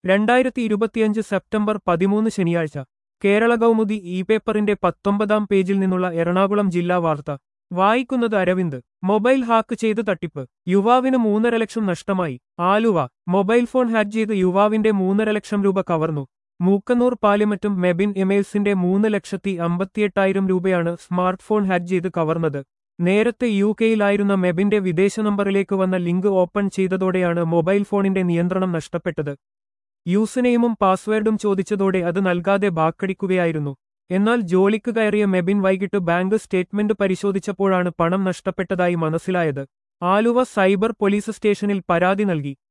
രണ്ടായിരത്തി ഇരുപത്തിയഞ്ച് സെപ്റ്റംബർ പതിമൂന്ന് ശനിയാഴ്ച കേരള കൗമുദി ഇ പേപ്പറിന്റെ പത്തൊമ്പതാം പേജിൽ നിന്നുള്ള എറണാകുളം ജില്ലാ വാർത്ത വായിക്കുന്നത് അരവിന്ദ് മൊബൈൽ ഹാക്ക് ചെയ്ത് തട്ടിപ്പ് യുവാവിന് മൂന്നര ലക്ഷം നഷ്ടമായി ആലുവ മൊബൈൽ ഫോൺ ഹാക്ക് ചെയ്ത് യുവാവിന്റെ മൂന്നര ലക്ഷം രൂപ കവർന്നു മൂക്കന്നൂർ പാലിമറ്റും മെബിൻ എമേൽസിന്റെ മൂന്ന് ലക്ഷത്തി അമ്പത്തിയെട്ടായിരം രൂപയാണ് സ്മാർട്ട് ഫോൺ ഹാക്ക് ചെയ്ത് കവർന്നത് നേരത്തെ യു കെയിലായിരുന്ന മെബിന്റെ വിദേശ നമ്പറിലേക്ക് വന്ന ലിങ്ക് ഓപ്പൺ ചെയ്തതോടെയാണ് മൊബൈൽ ഫോണിന്റെ നിയന്ത്രണം നഷ്ടപ്പെട്ടത് യൂസനെയിമും പാസ്വേഡും ചോദിച്ചതോടെ അത് നൽകാതെ ബാക്കടിക്കുകയായിരുന്നു എന്നാൽ ജോലിക്ക് കയറിയ മെബിൻ വൈകിട്ട് ബാങ്ക് സ്റ്റേറ്റ്മെന്റ് പരിശോധിച്ചപ്പോഴാണ് പണം നഷ്ടപ്പെട്ടതായി മനസ്സിലായത് ആലുവ സൈബർ പോലീസ് സ്റ്റേഷനിൽ പരാതി നൽകി